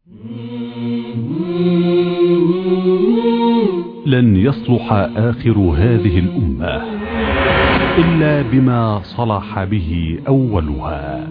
لن يصلح آخر هذه الأمة إلا بما صلح به أولها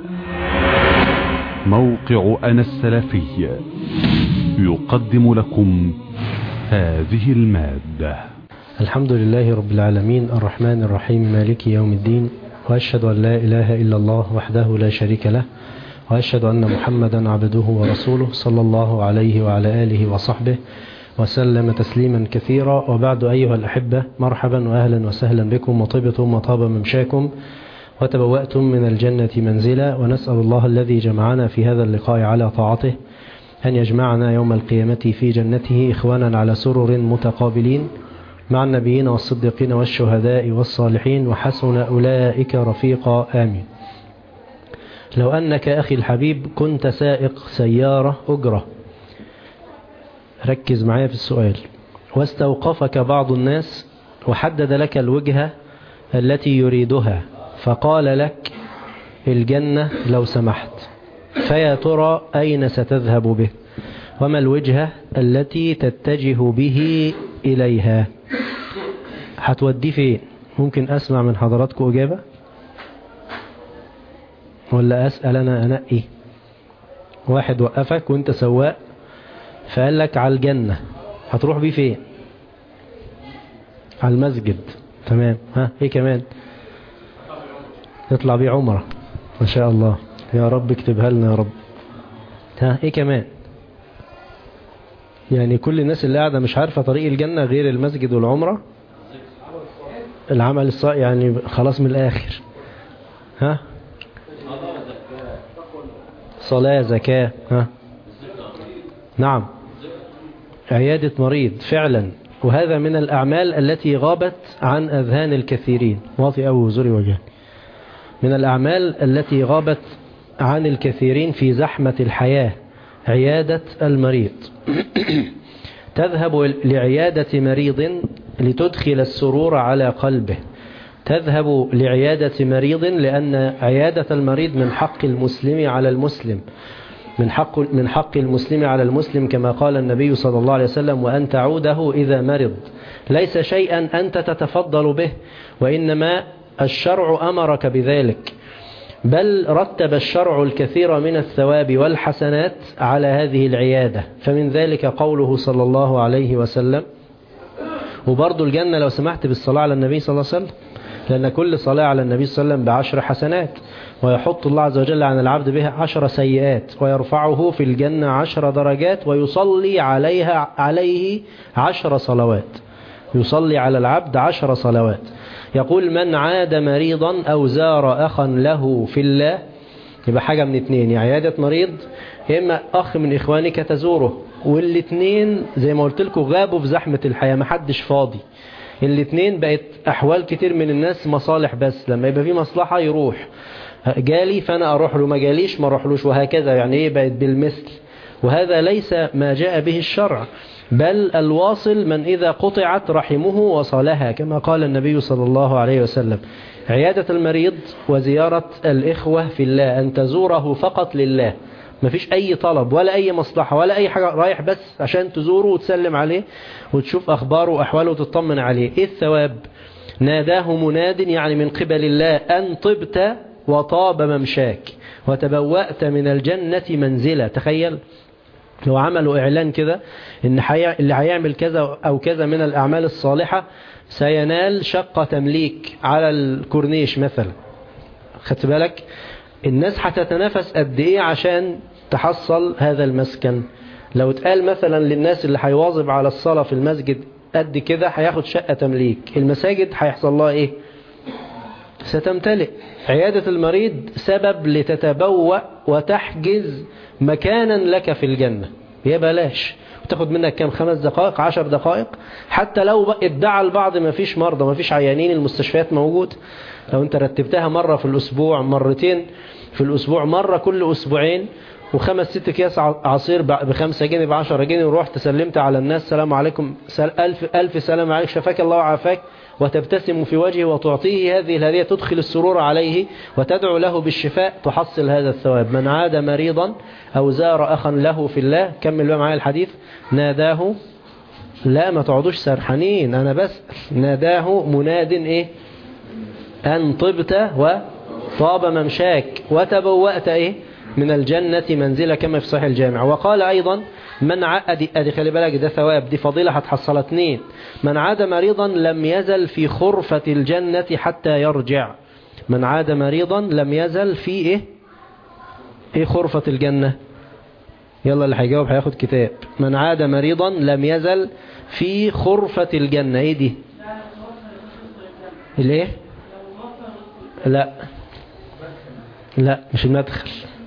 موقع أنا السلفي يقدم لكم هذه المادة الحمد لله رب العالمين الرحمن الرحيم مالك يوم الدين وأشهد أن لا إله إلا الله وحده لا شريك له وأشهد أن محمدا عبده ورسوله صلى الله عليه وعلى آله وصحبه وسلم تسليما كثيرا وبعد أيها الأحبة مرحبا وأهلا وسهلا بكم وطبتم وطاب ممشاكم وتبوأتم من الجنة منزلا ونسأل الله الذي جمعنا في هذا اللقاء على طاعته أن يجمعنا يوم القيامة في جنته إخوانا على سرر متقابلين مع النبيين والصديقين والشهداء والصالحين وحسن أولئك رفيقا آمين لو أنك أخي الحبيب كنت سائق سيارة أجرة ركز معايا في السؤال واستوقفك بعض الناس وحدد لك الوجهة التي يريدها فقال لك الجنة لو سمحت فيا ترى أين ستذهب به وما الوجهة التي تتجه به إليها هتودي فين ممكن أسمع من حضراتكم إجابة ولا أسأل أنا أنقي واحد وقفك وانت سواق فقال لك على الجنة هتروح بيه فين على المسجد تمام ها ايه كمان يطلع بيه عمره ما شاء الله يا رب اكتبها لنا يا رب ها ايه كمان يعني كل الناس اللي قاعدة مش عارفة طريق الجنة غير المسجد والعمرة العمل الصالح يعني خلاص من الآخر ها صلاة زكاة ها نعم عيادة مريض فعلا وهذا من الأعمال التي غابت عن أذهان الكثيرين واطي أبو زوري وجهي من الأعمال التي غابت عن الكثيرين في زحمة الحياة عيادة المريض تذهب لعيادة مريض لتدخل السرور على قلبه تذهب لعيادة مريض لأن عيادة المريض من حق المسلم على المسلم من حق من حق المسلم على المسلم كما قال النبي صلى الله عليه وسلم وأن تعوده إذا مرض ليس شيئا أنت تتفضل به وإنما الشرع أمرك بذلك بل رتب الشرع الكثير من الثواب والحسنات على هذه العيادة فمن ذلك قوله صلى الله عليه وسلم وبرضو الجنة لو سمحت بالصلاة على النبي صلى الله عليه وسلم لأن كل صلاة على النبي صلى الله عليه وسلم بعشر حسنات ويحط الله عز وجل عن العبد بها عشر سيئات ويرفعه في الجنة عشر درجات ويصلي عليها عليه عشر صلوات يصلي على العبد عشر صلوات يقول من عاد مريضا أو زار أخا له في الله يبقى حاجة من اتنين يا عيادة مريض يا إما أخ من إخوانك تزوره والاتنين زي ما قلت لكم غابوا في زحمة الحياة محدش فاضي الاتنين بقت أحوال كتير من الناس مصالح بس لما يبقى في مصلحة يروح جالي فأنا أروح له ما جاليش ما أروحلوش وهكذا يعني إيه بقت بالمثل وهذا ليس ما جاء به الشرع بل الواصل من إذا قطعت رحمه وصلها كما قال النبي صلى الله عليه وسلم عيادة المريض وزيارة الإخوة في الله أن تزوره فقط لله ما فيش أي طلب ولا أي مصلحة ولا أي حاجة رايح بس عشان تزوره وتسلم عليه وتشوف أخباره وأحواله وتطمن عليه إيه الثواب ناداه مناد يعني من قبل الله أن طبت وطاب ممشاك وتبوأت من الجنة منزلة تخيل لو عملوا إعلان كده إن اللي هيعمل كذا أو كذا من الأعمال الصالحة سينال شقة تمليك على الكورنيش مثلا خدت بالك الناس هتتنافس قد إيه عشان تحصل هذا المسكن لو اتقال مثلا للناس اللي هيواظب على الصلاة في المسجد قد كده هياخد شقة تمليك المساجد هيحصل لها إيه ستمتلئ عيادة المريض سبب لتتبوأ وتحجز مكانا لك في الجنة يا بلاش وتاخد منك كام خمس دقائق عشر دقائق حتى لو ادعى البعض ما فيش مرضى ما فيش عيانين المستشفيات موجود لو انت رتبتها مرة في الأسبوع مرتين في الأسبوع مرة كل أسبوعين وخمس ست كياس عصير بخمسة جنيه بعشرة جنيه ورحت سلمت على الناس سلام عليكم سل ألف, ألف سلام عليك شفاك الله وعافاك وتبتسم في وجهه وتعطيه هذه الهدية تدخل السرور عليه وتدعو له بالشفاء تحصل هذا الثواب من عاد مريضا أو زار أخا له في الله كمل بقى معايا الحديث ناداه لا ما تقعدوش سرحانين أنا بس ناداه مناد إيه أن طبت وطاب ممشاك وتبوأت إيه من الجنة منزلة كما في صحيح الجامع وقال أيضا من عاد أدي خلي بالك ده ثواب دي فضيلة هتحصل اتنين من عاد مريضا لم يزل في خرفة الجنة حتى يرجع من عاد مريضا لم يزل في إيه إيه خرفة الجنة يلا اللي هيجاوب هياخد كتاب من عاد مريضا لم يزل في خرفة الجنة ايه دي الايه لا لا مش المدخل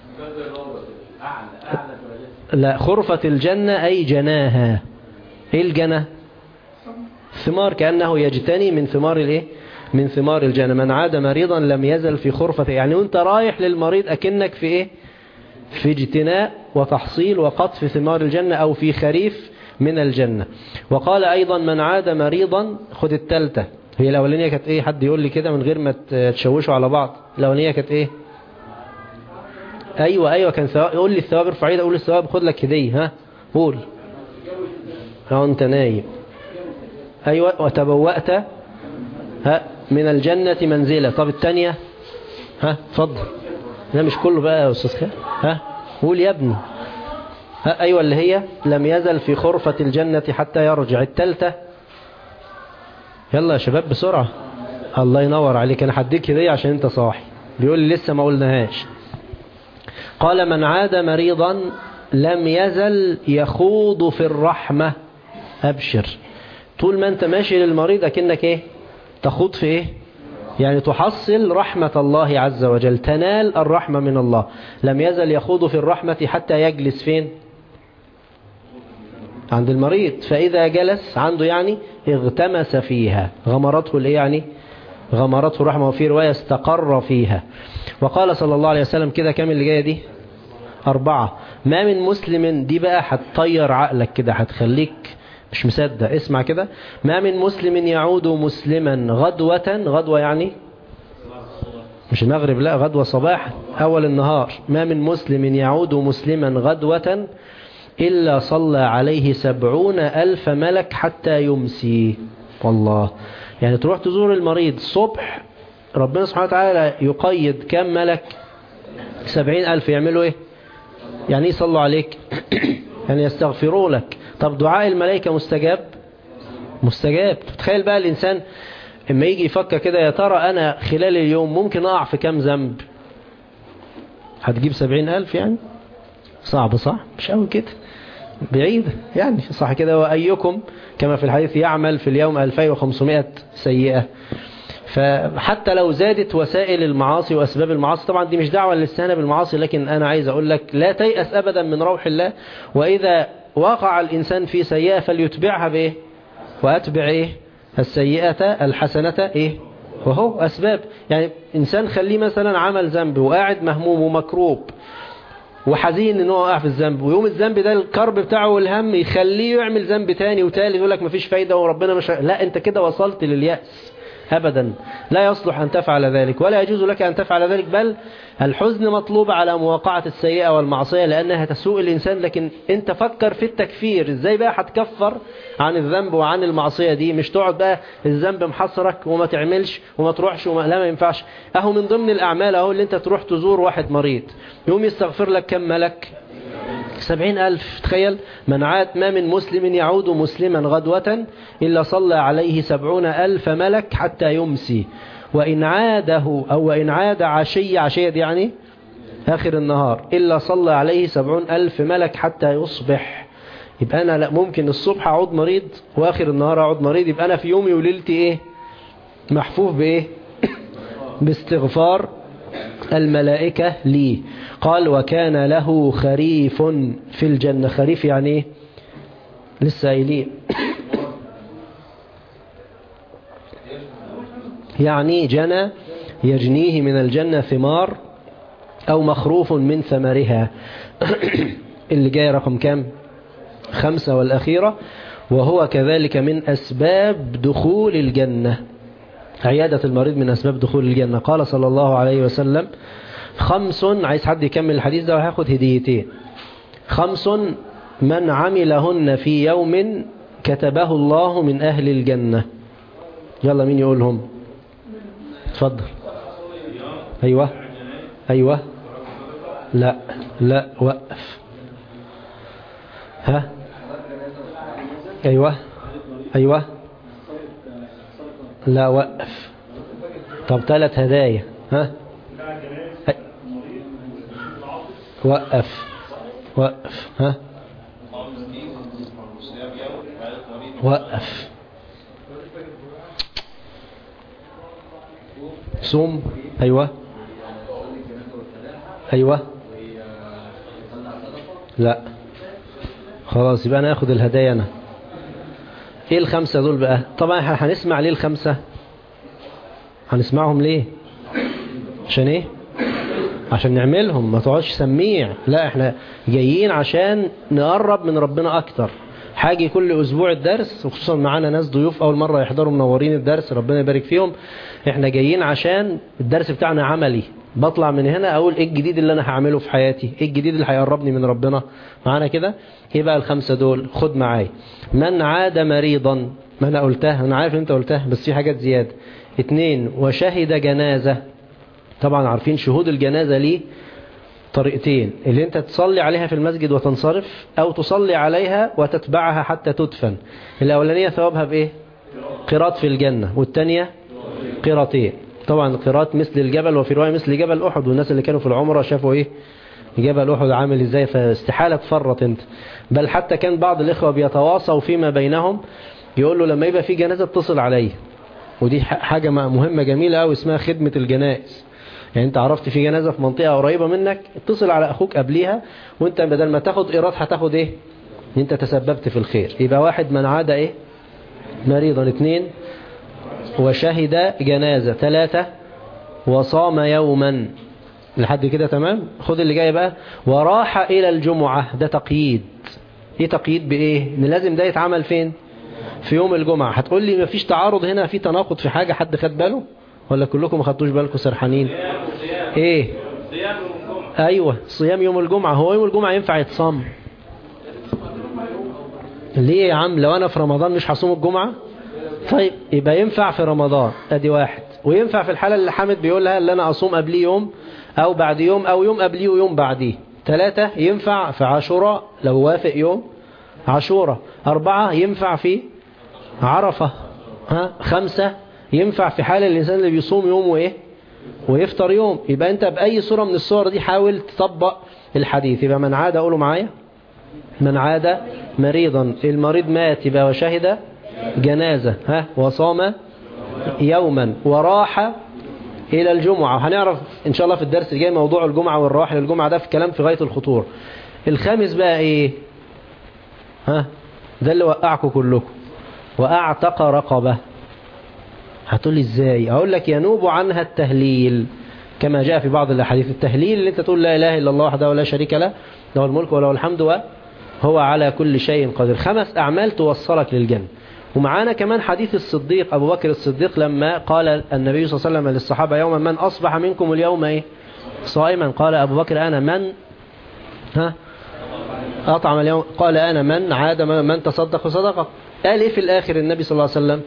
لا خرفة الجنة أي جناها ايه الجنة ثمار كأنه يجتني من ثمار الايه من ثمار الجنة من عاد مريضا لم يزل في خرفة يعني وانت رايح للمريض أكنك في ايه في اجتناء وتحصيل وقطف ثمار الجنة أو في خريف من الجنة وقال أيضا من عاد مريضا خد التالتة هي الأولانية كانت إيه حد يقول لي كده من غير ما تشوشوا على بعض الأولانية كانت إيه أيوة أيوة كان ثواب يقول لي الثواب ارفع ايدك قول لي الثواب خد لك هدية ها قول ها أنت نايم أيوة وتبوأت ها من الجنة منزلة طب الثانية ها اتفضل لا مش كله بقى يا أستاذ خالد ها قول يا ابني ها أيوة اللي هي لم يزل في خرفة الجنة حتى يرجع التالتة يلا يا شباب بسرعة الله ينور عليك أنا هديك هدية عشان أنت صاحي بيقول لي لسه ما قلناهاش قال من عاد مريضا لم يزل يخوض في الرحمة أبشر طول ما أنت ماشي للمريض أكنك إيه تخوض في إيه يعني تحصل رحمة الله عز وجل تنال الرحمة من الله لم يزل يخوض في الرحمة حتى يجلس فين عند المريض فإذا جلس عنده يعني اغتمس فيها غمرته الايه يعني غمرته رحمة وفي رواية استقر فيها وقال صلى الله عليه وسلم كده كام اللي جاية دي أربعة ما من مسلم دي بقى هتطير عقلك كده هتخليك مش مصدق اسمع كده ما من مسلم يعود مسلما غدوة غدوة يعني مش المغرب لا غدوة صباحا أول النهار ما من مسلم يعود مسلما غدوة إلا صلى عليه سبعون ألف ملك حتى يمسي والله يعني تروح تزور المريض صبح ربنا سبحانه وتعالى يقيد كم ملك سبعين ألف يعملوا إيه يعني يصلوا عليك يعني يستغفروا لك طب دعاء الملائكة مستجاب مستجاب تخيل بقى الإنسان اما يجي يفكر كده يا ترى أنا خلال اليوم ممكن أقع في كم ذنب هتجيب سبعين ألف يعني صعب صح مش قوي كده بعيد يعني صح كده وأيكم كما في الحديث يعمل في اليوم 2500 سيئة فحتى لو زادت وسائل المعاصي وأسباب المعاصي طبعا دي مش دعوة للسنة بالمعاصي لكن أنا عايز أقول لك لا تيأس أبدا من روح الله وإذا وقع الإنسان في سيئة فليتبعها بإيه وأتبع إيه السيئة الحسنة إيه وهو أسباب يعني إنسان خليه مثلا عمل ذنب وقاعد مهموم ومكروب وحزين ان هو وقع في الذنب ويوم الذنب ده الكرب بتاعه والهم يخليه يعمل ذنب تاني وتالت يقول لك مفيش فايدة وربنا مش لا انت كده وصلت لليأس أبدا لا يصلح أن تفعل ذلك ولا يجوز لك أن تفعل ذلك بل الحزن مطلوب على مواقعة السيئة والمعصية لأنها تسوء الإنسان لكن أنت فكر في التكفير إزاي بقى هتكفر عن الذنب وعن المعصية دي مش تقعد بقى الذنب محصرك وما تعملش وما تروحش وما لا ما ينفعش أهو من ضمن الأعمال أهو اللي أنت تروح تزور واحد مريض يوم يستغفر لك كم ملك سبعين ألف تخيل من عاد ما من مسلم يعود مسلما غدوة إلا صلى عليه سبعون ألف ملك حتى يمسي وإن عاده أو وإن عاد عشية عشية دي يعني آخر النهار إلا صلى عليه سبعون ألف ملك حتى يصبح يبقى أنا لا ممكن الصبح أعود مريض وآخر النهار أعود مريض يبقى أنا في يومي وليلتي إيه محفوف بإيه باستغفار الملائكة لي قال وكان له خريف في الجنة خريف يعني ايه لسه قايلين يعني جنى يجنيه من الجنة ثمار أو مخروف من ثمرها اللي جاي رقم كام خمسة والأخيرة وهو كذلك من أسباب دخول الجنة عيادة المريض من أسباب دخول الجنة قال صلى الله عليه وسلم خمس عايز حد يكمل الحديث ده وهياخد هديتين خمس من عملهن في يوم كتبه الله من أهل الجنة يلا مين يقولهم اتفضل أيوة أيوة لا لا وقف ها أيوة أيوة لا وقف طب ثلاث هدايا ها وقف وقف ها وقف صوم ايوه ايوه لا خلاص يبقى انا اخد الهدايا انا ايه الخمسة دول بقى طبعا هنسمع ليه الخمسة هنسمعهم ليه عشان ايه عشان نعملهم ما تقعدش سميع لا احنا جايين عشان نقرب من ربنا اكتر حاجة كل اسبوع الدرس وخصوصا معانا ناس ضيوف اول مرة يحضروا منورين الدرس ربنا يبارك فيهم احنا جايين عشان الدرس بتاعنا عملي بطلع من هنا اقول ايه الجديد اللي انا هعمله في حياتي ايه الجديد اللي هيقربني من ربنا معانا كده ايه بقى الخمسة دول خد معايا من عاد مريضا ما انا قلتها انا عارف انت قلتها بس في حاجات زيادة اتنين وشهد جنازة طبعا عارفين شهود الجنازة ليه طريقتين اللي انت تصلي عليها في المسجد وتنصرف او تصلي عليها وتتبعها حتى تدفن الاولانية ثوابها بايه قراط في الجنة والتانية قراطين طبعا قراط مثل الجبل وفي رواية مثل جبل احد والناس اللي كانوا في العمرة شافوا ايه جبل احد عامل ازاي فاستحالة تفرط انت بل حتى كان بعض الاخوة بيتواصوا فيما بينهم يقول له لما يبقى في جنازة اتصل عليه ودي حاجة مهمة جميلة قوي اسمها خدمة الجنائز يعني انت عرفت في جنازة في منطقة قريبة منك اتصل على اخوك قبليها وانت بدل ما تاخد ايراد هتاخد ايه انت تسببت في الخير يبقى واحد من عاد ايه مريضا اثنين وشهد جنازة ثلاثة وصام يوما لحد كده تمام خد اللي جاي بقى وراح الى الجمعة ده تقييد ايه تقييد بايه ان لازم ده يتعمل فين في يوم الجمعة هتقول لي مفيش تعارض هنا في تناقض في حاجة حد خد باله ولا كلكم ما خدتوش بالكم سرحانين ايه ايوه صيام يوم الجمعة هو يوم الجمعة ينفع يتصام ليه يا عم لو انا في رمضان مش هصوم الجمعة طيب يبقى ينفع في رمضان ادي واحد وينفع في الحالة اللي حامد بيقولها اللي انا اصوم قبليه يوم او بعد يوم او يوم قبليه ويوم بعديه ثلاثة ينفع في عاشوراء لو وافق يوم عاشوراء أربعة ينفع في عرفة ها خمسة ينفع في حال الإنسان اللي بيصوم يوم وإيه ويفطر يوم يبقى أنت بأي صورة من الصور دي حاول تطبق الحديث يبقى من عاد أقوله معايا من عاد مريضا المريض مات يبقى وشهد جنازة ها وصام يوما وراح إلى الجمعة وهنعرف إن شاء الله في الدرس الجاي موضوع الجمعة والراح للجمعة ده في كلام في غاية الخطور الخامس بقى إيه ها ده اللي وقعكم كلكم وأعتق رقبة هتقول لي إزاي أقول لك ينوب عنها التهليل كما جاء في بعض الأحاديث التهليل اللي أنت تقول لا إله إلا الله وحده ولا شريك له له الملك وله الحمد وهو على كل شيء قدير خمس أعمال توصلك للجنة ومعانا كمان حديث الصديق أبو بكر الصديق لما قال النبي صلى الله عليه وسلم للصحابة يوما من أصبح منكم اليوم إيه صائما قال أبو بكر أنا من ها أطعم اليوم قال أنا من عاد من تصدق وصدقه قال إيه في الآخر النبي صلى الله عليه وسلم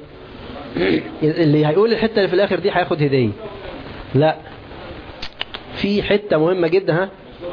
اللي هيقول الحتة اللي في الآخر دي هياخد هدية لا في حتة مهمة جدا ها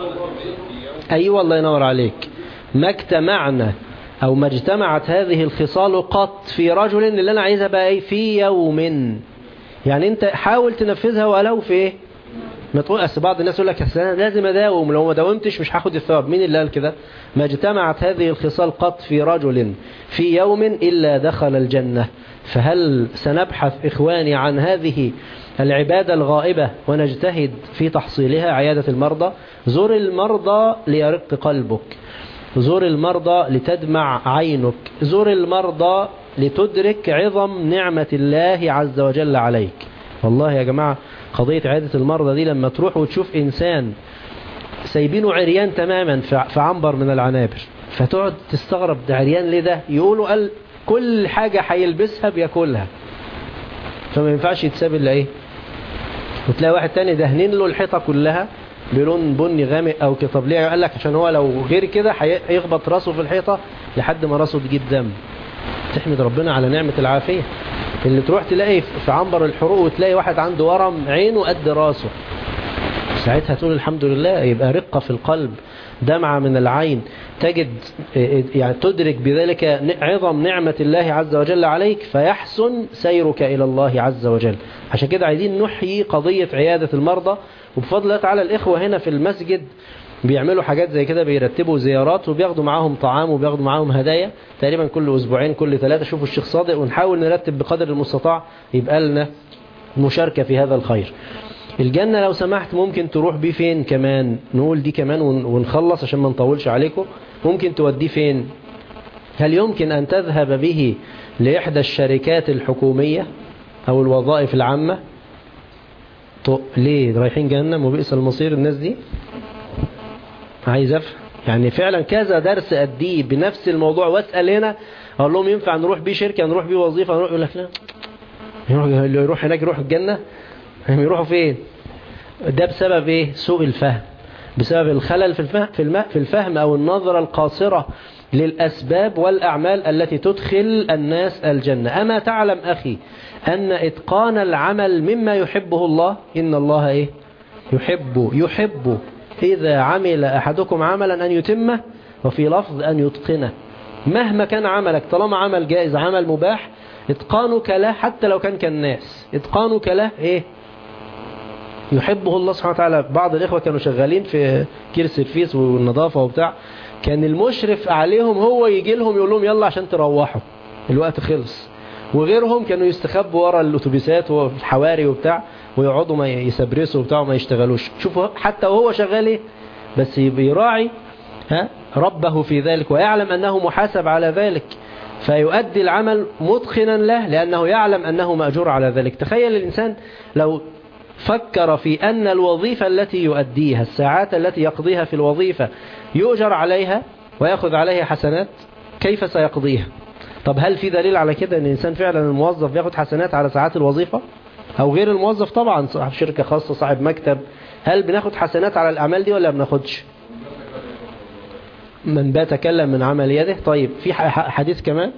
أيوة الله ينور عليك ما اجتمعنا أو ما اجتمعت هذه الخصال قط في رجل اللي أنا عايزها بقى إيه في يوم يعني أنت حاول تنفذها ولو في إيه ما تقول أصل بعض الناس يقول لك أنا لازم أداوم لو ما داومتش مش هاخد الثواب مين اللي قال كده ما اجتمعت هذه الخصال قط في رجل في يوم إلا دخل الجنة فهل سنبحث إخواني عن هذه العبادة الغائبة ونجتهد في تحصيلها عيادة المرضى زور المرضى ليرق قلبك زور المرضى لتدمع عينك زور المرضى لتدرك عظم نعمة الله عز وجل عليك والله يا جماعة قضية عيادة المرضى دي لما تروح وتشوف إنسان سايبينه عريان تماما في عنبر من العنابر فتقعد تستغرب ده عريان ليه ده يقولوا قال كل حاجة هيلبسها بياكلها فما ينفعش يتساب الا ايه وتلاقي واحد تاني دهنين له الحيطة كلها بلون بني غامق او كده طب ليه قال لك عشان هو لو غير كده هيخبط راسه في الحيطة لحد ما راسه تجيب دم تحمد ربنا على نعمة العافية اللي تروح تلاقي في عنبر الحروق وتلاقي واحد عنده ورم عينه قد راسه ساعتها تقول الحمد لله يبقى رقة في القلب دمعة من العين تجد يعني تدرك بذلك عظم نعمة الله عز وجل عليك فيحسن سيرك إلى الله عز وجل عشان كده عايزين نحيي قضية عيادة المرضى وبفضل الله تعالى الإخوة هنا في المسجد بيعملوا حاجات زي كده بيرتبوا زيارات وبياخدوا معاهم طعام وبياخدوا معاهم هدايا تقريبا كل أسبوعين كل ثلاثة شوفوا الشيخ صادق ونحاول نرتب بقدر المستطاع يبقى لنا مشاركة في هذا الخير الجنة لو سمحت ممكن تروح بيه فين كمان نقول دي كمان ونخلص عشان ما نطولش عليكم ممكن توديه فين هل يمكن أن تذهب به لإحدى الشركات الحكومية أو الوظائف العامة ليه رايحين جهنم وبئس المصير الناس دي عايز افهم يعني فعلا كذا درس أديه بنفس الموضوع واسأل هنا أقول لهم ينفع نروح بيه شركة نروح بيه وظيفة نروح يقول لك لا يروح, يروح هناك يروح الجنة يروحوا فين ده بسبب ايه سوء الفهم بسبب الخلل في الفهم, في, الم... في الفهم أو النظرة القاصرة للأسباب والأعمال التي تدخل الناس الجنة أما تعلم أخي أن إتقان العمل مما يحبه الله إن الله إيه يحب يحب إذا عمل أحدكم عملا أن يتمه وفي لفظ أن يتقنه مهما كان عملك طالما عمل جائز عمل مباح إتقانك له حتى لو كان كالناس إتقانك له إيه يحبه الله سبحانه وتعالى بعض الإخوة كانوا شغالين في كير الفيس والنظافة وبتاع كان المشرف عليهم هو يجي لهم يقول لهم يلا عشان تروحوا الوقت خلص وغيرهم كانوا يستخبوا ورا الاتوبيسات والحواري وبتاع ويقعدوا ما يسبرسوا وبتاع وما يشتغلوش شوفوا حتى وهو شغال ايه بس بيراعي ها ربه في ذلك ويعلم أنه محاسب على ذلك فيؤدي العمل متقنا له لأنه يعلم أنه مأجور على ذلك تخيل الإنسان لو فكر في أن الوظيفة التي يؤديها الساعات التي يقضيها في الوظيفة يؤجر عليها ويأخذ عليها حسنات كيف سيقضيها طب هل في دليل على كده أن الإنسان فعلا الموظف يأخذ حسنات على ساعات الوظيفة أو غير الموظف طبعا صاحب شركة خاصة صاحب مكتب هل بناخد حسنات على الأعمال دي ولا بناخدش من بات تكلم من عمل يده طيب في حديث كمان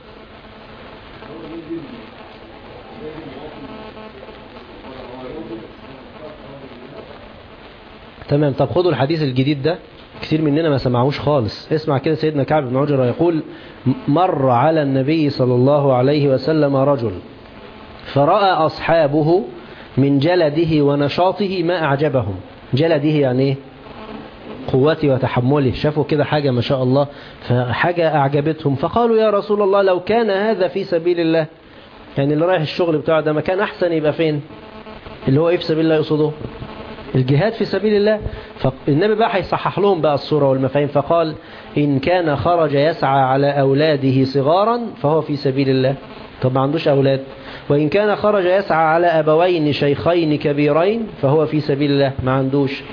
تمام طب خدوا الحديث الجديد ده كثير مننا ما سمعوش خالص اسمع كده سيدنا كعب بن عجرة يقول مر على النبي صلى الله عليه وسلم رجل فرأى أصحابه من جلده ونشاطه ما أعجبهم جلده يعني ايه قوته وتحمله شافوا كده حاجة ما شاء الله فحاجة أعجبتهم فقالوا يا رسول الله لو كان هذا في سبيل الله يعني اللي رايح الشغل بتاعه ده مكان أحسن يبقى فين اللي هو إيه في سبيل الله يقصده الجهاد في سبيل الله فالنبي بقى هيصحح لهم بقى الصورة والمفاهيم فقال إن كان خرج يسعى على أولاده صغارا فهو في سبيل الله طب ما عندوش أولاد وإن كان خرج يسعى على أبوين شيخين كبيرين فهو في سبيل الله ما عندوش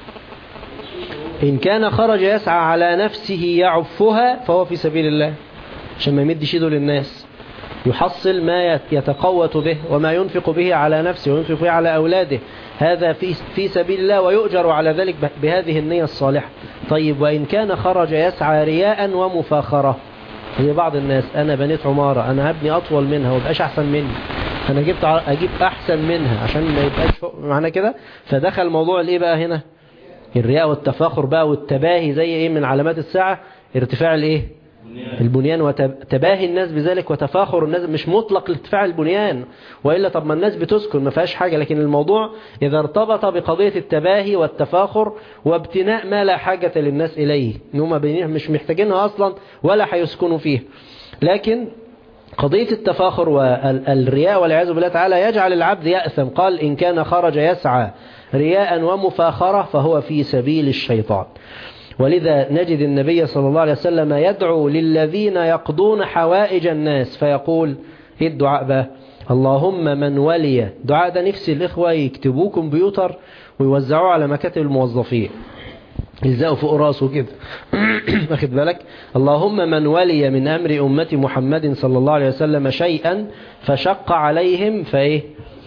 إن كان خرج يسعى على نفسه يعفها فهو في سبيل الله عشان ما يمدش يده للناس يحصل ما يتقوت به وما ينفق به على نفسه وينفق به على أولاده هذا في في سبيل الله ويؤجر على ذلك بهذه النية الصالحة طيب وإن كان خرج يسعى رياء ومفاخرة هي بعض الناس أنا بنيت عمارة أنا هبني أطول منها ويبقاش أحسن مني أنا جبت أجيب أحسن منها عشان ما يبقاش فوق معنى كده فدخل موضوع الإيه بقى هنا الرياء والتفاخر بقى والتباهي زي إيه من علامات الساعة ارتفاع الإيه البنيان وتباهي الناس بذلك وتفاخر الناس مش مطلق ارتفاع البنيان وإلا طب ما الناس بتسكن ما فيهاش حاجة لكن الموضوع إذا ارتبط بقضية التباهي والتفاخر وابتناء ما لا حاجة للناس إليه إنهم مش محتاجينها أصلا ولا هيسكنوا فيه لكن قضية التفاخر والرياء والعياذ بالله تعالى يجعل العبد يأثم قال إن كان خرج يسعى رياء ومفاخرة فهو في سبيل الشيطان ولذا نجد النبي صلى الله عليه وسلم يدعو للذين يقضون حوائج الناس فيقول ايه الدعاء بقى اللهم من ولي دعاء ده نفسي الإخوة يكتبوه كمبيوتر ويوزعوه على مكاتب الموظفين يلزقوا فوق راسه كده واخد بالك اللهم من ولي من أمر أمة محمد صلى الله عليه وسلم شيئا فشق عليهم فإيه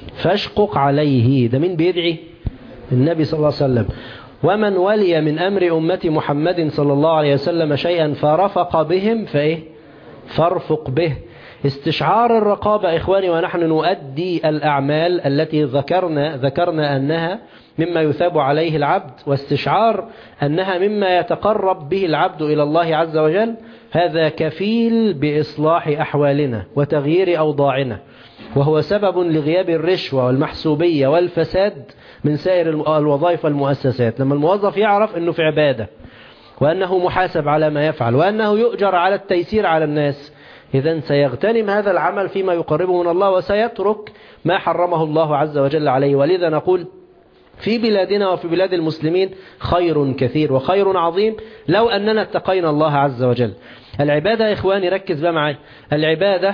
فاشقق عليه ده مين بيدعي النبي صلى الله عليه وسلم ومن ولي من أمر أمة محمد صلى الله عليه وسلم شيئا فرفق بهم فإيه فارفق به استشعار الرقابة إخواني ونحن نؤدي الأعمال التي ذكرنا ذكرنا أنها مما يثاب عليه العبد واستشعار أنها مما يتقرب به العبد إلى الله عز وجل هذا كفيل بإصلاح أحوالنا وتغيير أوضاعنا وهو سبب لغياب الرشوة والمحسوبية والفساد من سائر الوظائف والمؤسسات لما الموظف يعرف أنه في عبادة وأنه محاسب على ما يفعل وأنه يؤجر على التيسير على الناس إذا سيغتنم هذا العمل فيما يقربه من الله وسيترك ما حرمه الله عز وجل عليه ولذا نقول في بلادنا وفي بلاد المسلمين خير كثير وخير عظيم لو أننا اتقينا الله عز وجل العبادة يا إخواني ركز بقى معي العبادة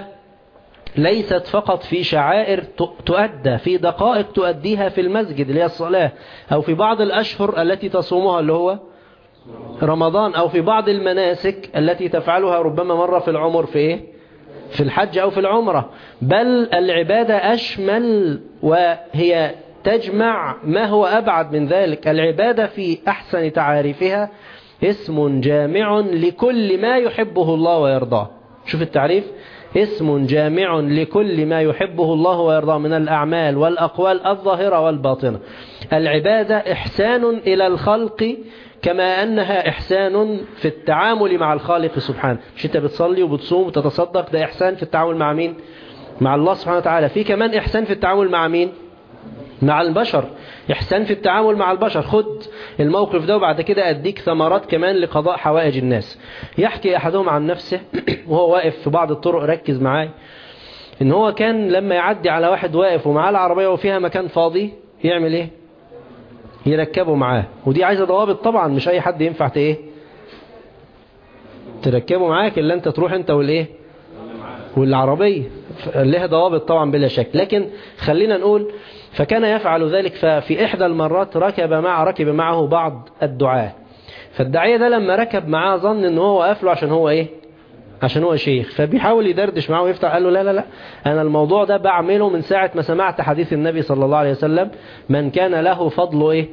ليست فقط في شعائر تؤدى في دقائق تؤديها في المسجد اللي هي الصلاة أو في بعض الأشهر التي تصومها اللي هو رمضان أو في بعض المناسك التي تفعلها ربما مرة في العمر في إيه؟ في الحج أو في العمرة بل العبادة أشمل وهي تجمع ما هو أبعد من ذلك العبادة في أحسن تعاريفها اسم جامع لكل ما يحبه الله ويرضاه شوف التعريف اسم جامع لكل ما يحبه الله ويرضاه من الأعمال والأقوال الظاهرة والباطنة العبادة إحسان إلى الخلق كما أنها إحسان في التعامل مع الخالق سبحانه مش أنت بتصلي وبتصوم وتتصدق ده إحسان في التعامل مع مين مع الله سبحانه وتعالى في كمان إحسان في التعامل مع مين مع البشر إحسان في التعامل مع البشر خد الموقف ده وبعد كده أديك ثمرات كمان لقضاء حوائج الناس يحكي أحدهم عن نفسه وهو واقف في بعض الطرق ركز معاي إن هو كان لما يعدي على واحد واقف ومعاه العربية وفيها مكان فاضي يعمل إيه يركبه معاه ودي عايزة ضوابط طبعا مش أي حد ينفع إيه تركبه معاك إلا أنت تروح أنت والإيه والعربية لها ضوابط طبعا بلا شك لكن خلينا نقول فكان يفعل ذلك ففي إحدى المرات ركب مع ركب معه بعض الدعاة فالداعية ده لما ركب معاه ظن ان هو واقف له عشان هو ايه عشان هو شيخ فبيحاول يدردش معاه ويفتح قال له لا لا لا أنا الموضوع ده بعمله من ساعة ما سمعت حديث النبي صلى الله عليه وسلم من كان له فضل ايه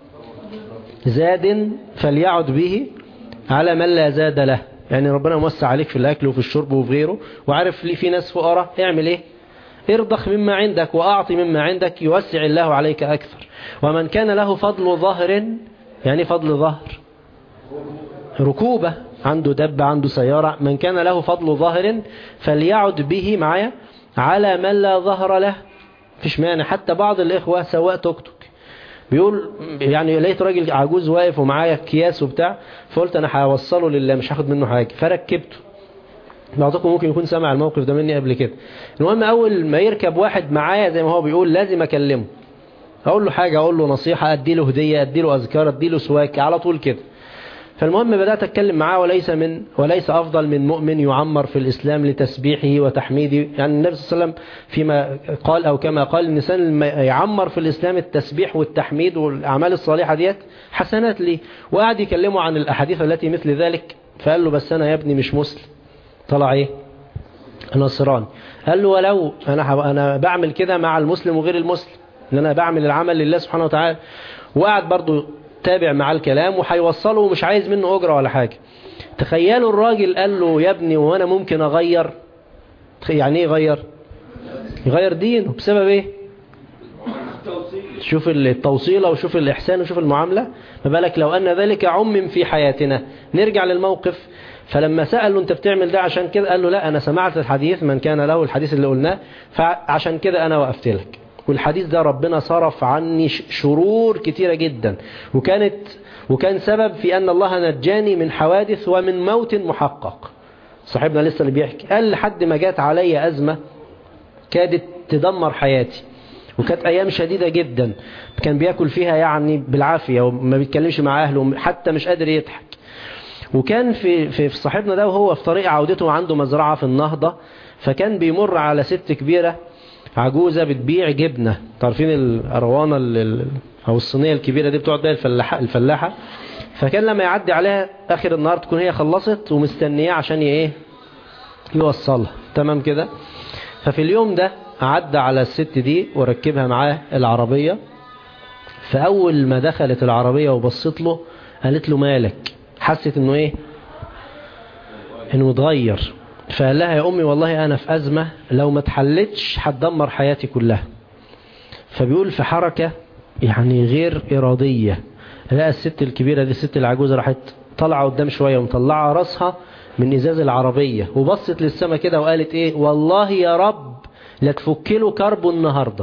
زاد فليعد به على من لا زاد له يعني ربنا موسع عليك في الأكل وفي الشرب وفي غيره وعارف ليه في ناس فقراء اعمل ايه ارضخ مما عندك وأعطي مما عندك يوسع الله عليك أكثر ومن كان له فضل ظهر يعني فضل ظهر ركوبة عنده دب عنده سيارة من كان له فضل ظهر فليعد به معايا على من لا ظهر له فيش مانع حتى بعض الإخوة سواء توك توك بيقول يعني لقيت راجل عجوز واقف ومعايا اكياس وبتاع فقلت انا هوصله لله مش هاخد منه حاجه فركبته بعضكم ممكن يكون سمع الموقف ده مني قبل كده المهم اول ما يركب واحد معايا زي ما هو بيقول لازم اكلمه اقول له حاجه اقول له نصيحه ادي له هديه ادي له اذكار ادي له سواك على طول كده فالمهم بدأت أتكلم معاه وليس من وليس أفضل من مؤمن يعمر في الإسلام لتسبيحه وتحميده يعني النبي صلى الله عليه وسلم فيما قال أو كما قال الإنسان يعمر في الإسلام التسبيح والتحميد والأعمال الصالحة ديت حسنات لي وقعد يكلمه عن الأحاديث التي مثل ذلك فقال له بس أنا يا ابني مش مسلم طلع إيه نصراني قال له ولو أنا أنا بعمل كده مع المسلم وغير المسلم ان انا بعمل العمل لله سبحانه وتعالى وقعد برضو تابع مع الكلام وهيوصله ومش عايز منه أجرة ولا حاجة تخيلوا الراجل قال له يا ابني وانا ممكن اغير يعني ايه يغير يغير دينه بسبب ايه شوف التوصيلة وشوف الإحسان وشوف المعاملة ما بالك لو أن ذلك عمم في حياتنا نرجع للموقف فلما سأله أنت بتعمل ده عشان كده قال له لا أنا سمعت الحديث من كان له الحديث اللي قلناه فعشان كده أنا وقفت لك والحديث ده ربنا صرف عني شرور كتيرة جدا وكانت وكان سبب في أن الله نجاني من حوادث ومن موت محقق صاحبنا لسه اللي بيحكي قال لحد ما جات علي أزمة كادت تدمر حياتي وكانت أيام شديدة جدا كان بياكل فيها يعني بالعافية وما بيتكلمش مع أهله حتى مش قادر يضحك وكان في, في, في صاحبنا ده وهو في طريق عودته عنده مزرعة في النهضة فكان بيمر على ست كبيرة عجوزة بتبيع جبنة تعرفين الأروانة أو الصينية الكبيرة دي بتقعد بيها الفلاحة, الفلاحة فكان لما يعدي عليها آخر النهار تكون هي خلصت ومستنياه عشان ايه يوصلها تمام كده ففي اليوم ده عدى على الست دي وركبها معاه العربية فأول ما دخلت العربية وبصت له قالت له مالك حست انه ايه انه متغير فقال لها يا امي والله انا في ازمة لو ما اتحلتش هتدمر حياتي كلها فبيقول في حركة يعني غير ارادية لقى الست الكبيرة دي الست العجوزة راحت طالعة قدام شوية ومطلعة راسها من ازاز العربية وبصت للسما كده وقالت ايه والله يا رب لا تفك له كربه النهاردة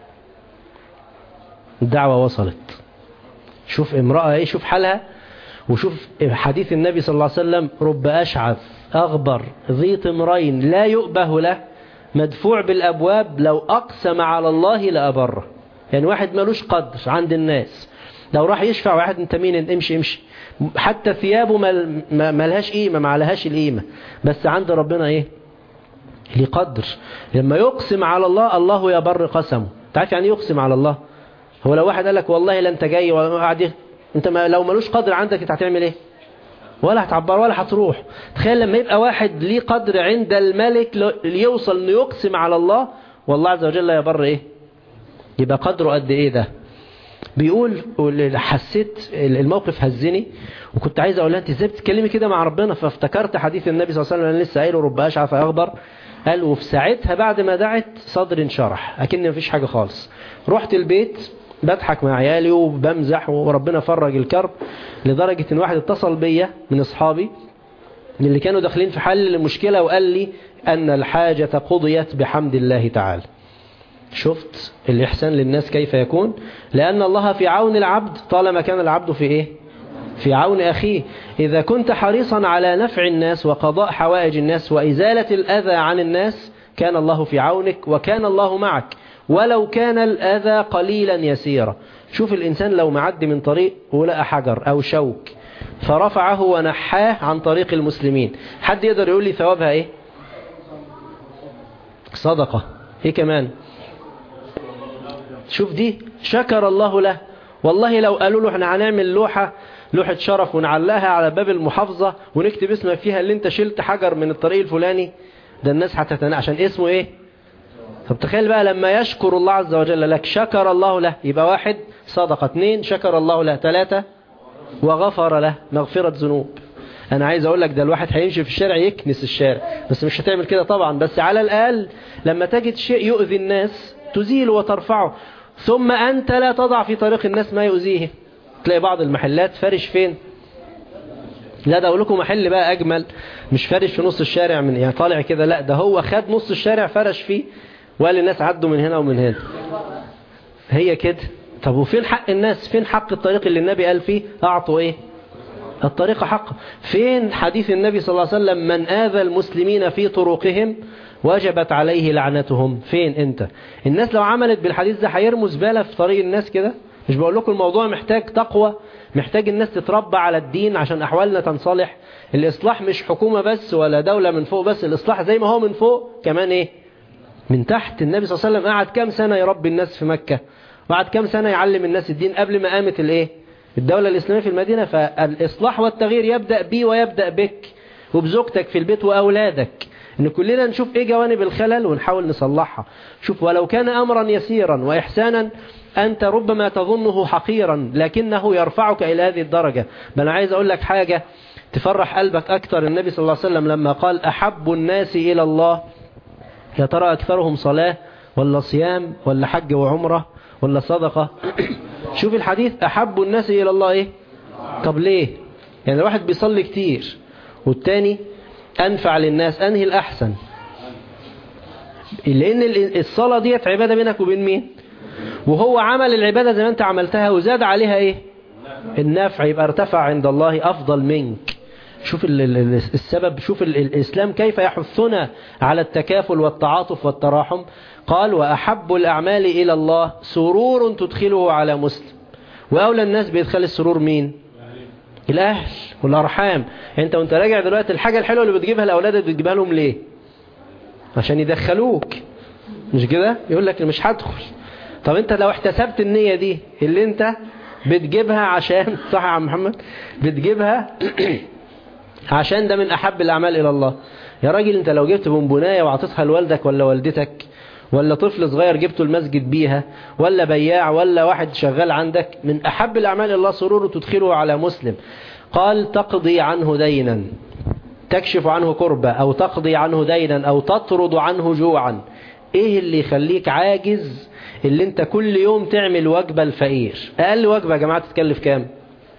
الدعوة وصلت شوف امرأة ايه شوف حالها وشوف حديث النبي صلى الله عليه وسلم رب أشعث أغبر ذي طمرين لا يؤبه له مدفوع بالأبواب لو أقسم على الله لأبره يعني واحد ملوش قدر عند الناس لو راح يشفع واحد انت مين امشي امشي حتى ثيابه مل ملهاش قيمة ما عليهاش القيمة بس عند ربنا ايه ليه قدر لما يقسم على الله الله يبر قسمه تعرف يعني يقسم على الله هو لو واحد قال لك والله لا انت جاي ولا قاعد انت ما لو ملوش قدر عندك انت هتعمل ايه ولا هتعبر ولا هتروح تخيل لما يبقى واحد ليه قدر عند الملك ليوصل انه يقسم على الله والله عز وجل يبر ايه يبقى قدره قد ايه ده بيقول حسيت الموقف هزني وكنت عايز اقول لها انت ازاي بتتكلمي كده مع ربنا فافتكرت حديث النبي صلى الله عليه وسلم انا لسه قايله رب اشعث اخبر قال وفي ساعتها بعد ما دعت صدري انشرح اكن مفيش حاجه خالص رحت البيت بضحك مع عيالي وبمزح وربنا فرج الكرب لدرجة ان واحد اتصل بيا من اصحابي من اللي كانوا داخلين في حل المشكلة وقال لي ان الحاجة قضيت بحمد الله تعالى شفت الإحسان للناس كيف يكون لأن الله في عون العبد طالما كان العبد في إيه في عون أخيه إذا كنت حريصا على نفع الناس وقضاء حوائج الناس وإزالة الأذى عن الناس كان الله في عونك وكان الله معك ولو كان الأذى قليلا يسيرا شوف الإنسان لو معدي من طريق ولقى حجر أو شوك فرفعه ونحاه عن طريق المسلمين حد يقدر يقول لي ثوابها إيه صدقة إيه كمان شوف دي شكر الله له والله لو قالوا له احنا هنعمل لوحة لوحة شرف ونعلقها على باب المحافظة ونكتب اسمك فيها اللي انت شلت حجر من الطريق الفلاني ده الناس هتتنى عشان اسمه ايه طب تخيل بقى لما يشكر الله عز وجل لك شكر الله له يبقى واحد صدقة اثنين شكر الله له ثلاثة وغفر له مغفرة ذنوب انا عايز اقول لك ده الواحد هيمشي في الشارع يكنس الشارع بس مش هتعمل كده طبعا بس على الاقل لما تجد شيء يؤذي الناس تزيله وترفعه ثم أنت لا تضع في طريق الناس ما يؤذيه تلاقي بعض المحلات فرش فين لا ده أقول لكم محل بقى أجمل مش فرش في نص الشارع من يعني طالع كده لا ده هو خد نص الشارع فرش فيه وقال للناس عدوا من هنا ومن هنا هي كده طب وفين حق الناس فين حق الطريق اللي النبي قال فيه أعطوا إيه الطريق حق فين حديث النبي صلى الله عليه وسلم من آذى المسلمين في طرقهم وجبت عليه لعنتهم فين انت الناس لو عملت بالحديث ده هيرموا زبالة في طريق الناس كده مش بقول لكم الموضوع محتاج تقوى محتاج الناس تتربى على الدين عشان أحوالنا تنصلح الإصلاح مش حكومة بس ولا دولة من فوق بس الإصلاح زي ما هو من فوق كمان إيه من تحت النبي صلى الله عليه وسلم قعد كام سنة يربي الناس في مكة وقعد كام سنة يعلم الناس الدين قبل ما قامت الإيه الدولة الإسلامية في المدينة فالإصلاح والتغيير يبدأ بي ويبدأ بك وبزوجتك في البيت وأولادك ان كلنا نشوف ايه جوانب الخلل ونحاول نصلحها شوف ولو كان امرا يسيرا واحسانا انت ربما تظنه حقيرا لكنه يرفعك الى هذه الدرجة بل عايز اقول لك حاجة تفرح قلبك اكتر النبي صلى الله عليه وسلم لما قال احب الناس الى الله يا ترى اكثرهم صلاة ولا صيام ولا حج وعمرة ولا صدقة شوف الحديث احب الناس الى الله ايه طب ليه يعني الواحد بيصلي كتير والتاني أنفع للناس أنهي الأحسن لأن الصلاة ديت عبادة بينك وبين مين وهو عمل العبادة زي ما أنت عملتها وزاد عليها إيه النفع يبقى ارتفع عند الله أفضل منك شوف السبب شوف الإسلام كيف يحثنا على التكافل والتعاطف والتراحم قال وأحب الأعمال إلى الله سرور تدخله على مسلم وأولى الناس بيدخل السرور مين الأهل والأرحام انت وانت راجع دلوقتي الحاجة الحلوة اللي بتجيبها لأولادك بتجيبها لهم ليه عشان يدخلوك مش كده يقول لك مش هدخل طب انت لو احتسبت النية دي اللي انت بتجيبها عشان صح يا عم محمد بتجيبها عشان ده من أحب الأعمال إلى الله يا راجل انت لو جبت بونبوناية وعطيتها لوالدك ولا والدتك ولا طفل صغير جبته المسجد بيها ولا بياع ولا واحد شغال عندك من أحب الأعمال الله سرور تدخله على مسلم قال تقضي عنه دينا تكشف عنه كربة أو تقضي عنه دينا أو تطرد عنه جوعا إيه اللي يخليك عاجز اللي انت كل يوم تعمل وجبة الفقير أقل وجبة يا جماعة تتكلف كام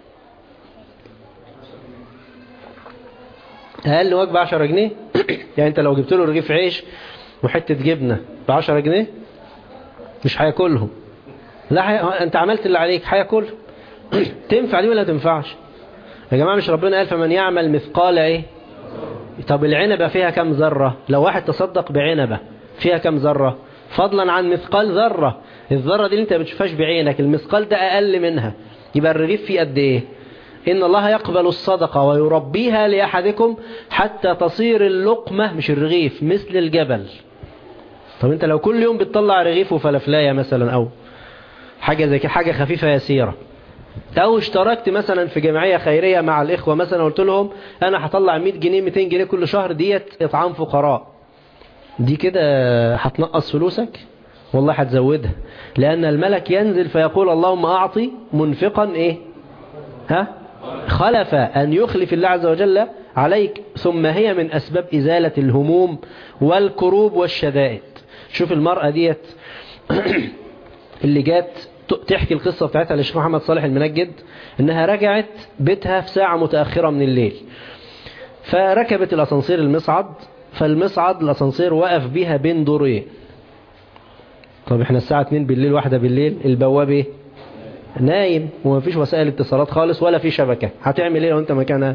أقل وجبة 10 جنيه يعني انت لو جبت له رغيف عيش وحتة جبنة ب 10 جنيه مش هياكلهم لا حي... انت عملت اللي عليك هياكلهم تنفع دي ولا تنفعش يا جماعة مش ربنا قال فمن يعمل مثقال ايه طب العنبة فيها كم ذرة لو واحد تصدق بعنبة فيها كم ذرة فضلا عن مثقال ذرة الذرة دي اللي انت بتشوفهاش بعينك المثقال ده اقل منها يبقى الرغيف فيه قد ايه إن الله يقبل الصدقة ويربيها لأحدكم حتى تصير اللقمة مش الرغيف مثل الجبل طب انت لو كل يوم بتطلع رغيف وفلفلاية مثلا أو حاجة زي كده حاجة خفيفة يسيرة أو اشتركت مثلا في جمعية خيرية مع الإخوة مثلا قلت لهم أنا هطلع 100 جنيه 200 جنيه كل شهر ديت إطعام فقراء دي كده هتنقص فلوسك والله هتزودها لأن الملك ينزل فيقول اللهم أعطي منفقا إيه ها خلف أن يخلف الله عز وجل عليك ثم هي من أسباب إزالة الهموم والكروب والشدائد شوف المرأة ديت اللي جات تحكي القصة بتاعتها للشيخ محمد صالح المنجد انها رجعت بيتها في ساعة متأخرة من الليل فركبت الأسانسير المصعد فالمصعد الأسانسير وقف بيها بين دورين طب احنا الساعة 2 بالليل واحدة بالليل البواب ايه نايم ومفيش وسائل اتصالات خالص ولا في شبكة هتعمل ايه لو انت مكانها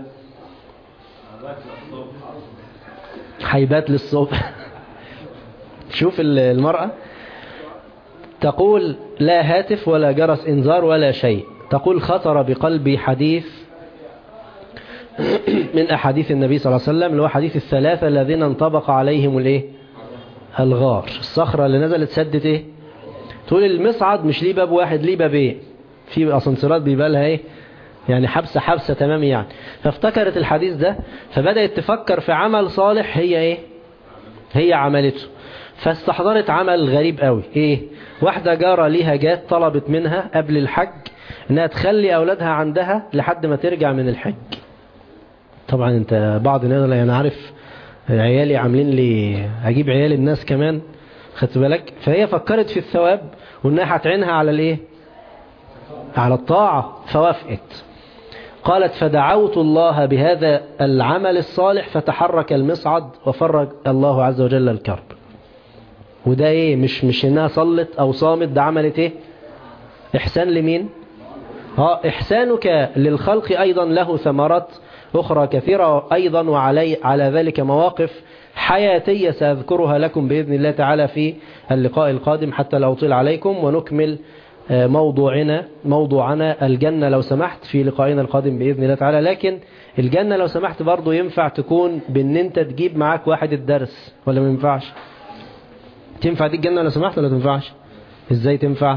هيبات للصبح شوف المرأة تقول لا هاتف ولا جرس انذار ولا شيء تقول خطر بقلبي حديث من أحاديث النبي صلى الله عليه وسلم اللي هو حديث الثلاثة الذين انطبق عليهم الايه الغار الصخرة اللي نزلت سدت ايه تقول المصعد مش ليه باب واحد ليه بابين في اسانسيرات بيبقى لها ايه يعني حبسة حبسة تمام يعني فافتكرت الحديث ده فبدأت تفكر في عمل صالح هي ايه هي عملته فاستحضرت عمل غريب قوي ايه واحدة جارة ليها جات طلبت منها قبل الحج انها تخلي اولادها عندها لحد ما ترجع من الحج طبعا انت بعض الناس يعني عارف عيالي عاملين لي اجيب عيال الناس كمان خدت بالك فهي فكرت في الثواب وانها هتعينها على الايه على الطاعة فوافقت قالت فدعوت الله بهذا العمل الصالح فتحرك المصعد وفرج الله عز وجل الكرب وده ايه مش مش انها صلت او صامت ده عملت ايه احسان لمين اه احسانك للخلق ايضا له ثمرات اخرى كثيرة ايضا وعلي على ذلك مواقف حياتية سأذكرها لكم بإذن الله تعالى في اللقاء القادم حتى لا أطيل عليكم ونكمل موضوعنا موضوعنا الجنة لو سمحت في لقائنا القادم بإذن الله تعالى لكن الجنة لو سمحت برضو ينفع تكون بان انت تجيب معاك واحد الدرس ولا ما ينفعش تنفع دي الجنة لو سمحت ولا تنفعش ازاي تنفع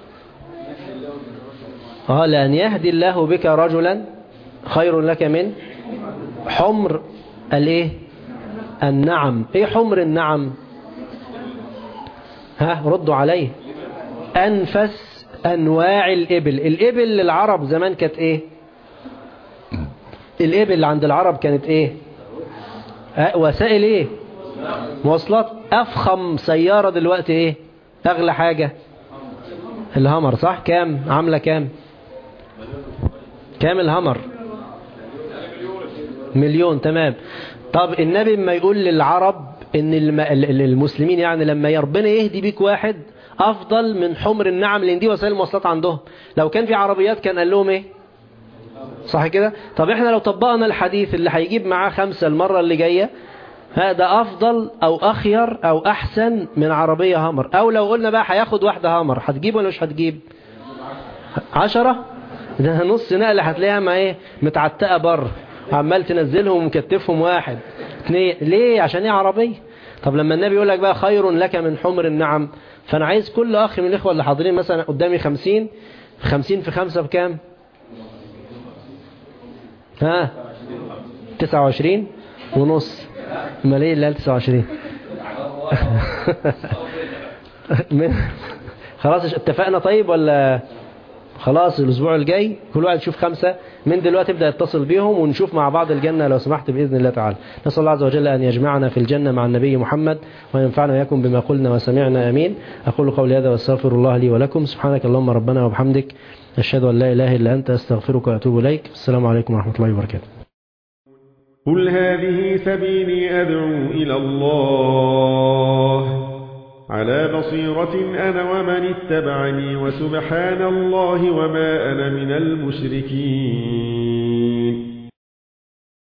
اه لأن يهدي الله بك رجلا خير لك من حمر الايه النعم ايه حمر النعم ها ردوا عليه أنفس أنواع الإبل الإبل للعرب زمان كانت إيه الإبل اللي عند العرب كانت إيه أه وسائل إيه مواصلات أفخم سيارة دلوقتي إيه أغلى حاجة الهمر صح كام عاملة كام كام الهمر مليون تمام طب النبي ما يقول للعرب ان المسلمين يعني لما ربنا يهدي بيك واحد افضل من حمر النعم لان دي وسائل المواصلات عندهم لو كان في عربيات كان قال لهم ايه صح كده طب احنا لو طبقنا الحديث اللي هيجيب معاه خمسة المرة اللي جاية هذا افضل او اخير او احسن من عربية همر او لو قلنا بقى هياخد واحدة همر هتجيب ولا مش هتجيب عشرة ده نص نقلة هتلاقيها ما ايه متعتقة بره عمال تنزلهم ومكتفهم واحد اثنين ليه عشان ايه عربية طب لما النبي يقول لك بقى خير لك من حمر النعم فانا عايز كل اخ من الاخوة اللي حاضرين مثلا قدامي خمسين خمسين في خمسة بكام ها تسعة وعشرين ونص امال ايه اللي قال تسعة وعشرين من خلاص اتفقنا طيب ولا خلاص الأسبوع الجاي كل واحد يشوف خمسة من دلوقتي ابدأ يتصل بيهم ونشوف مع بعض الجنة لو سمحت بإذن الله تعالى نسأل الله عز وجل أن يجمعنا في الجنة مع النبي محمد وينفعنا ويكون بما قلنا وسمعنا أمين أقول قولي هذا واستغفر الله لي ولكم سبحانك اللهم ربنا وبحمدك أشهد أن لا إله إلا أنت أستغفرك وأتوب إليك السلام عليكم ورحمة الله وبركاته قل هذه سبيلي أدعو إلى الله على بصيرة أنا ومن اتبعني وسبحان الله وما أنا من المشركين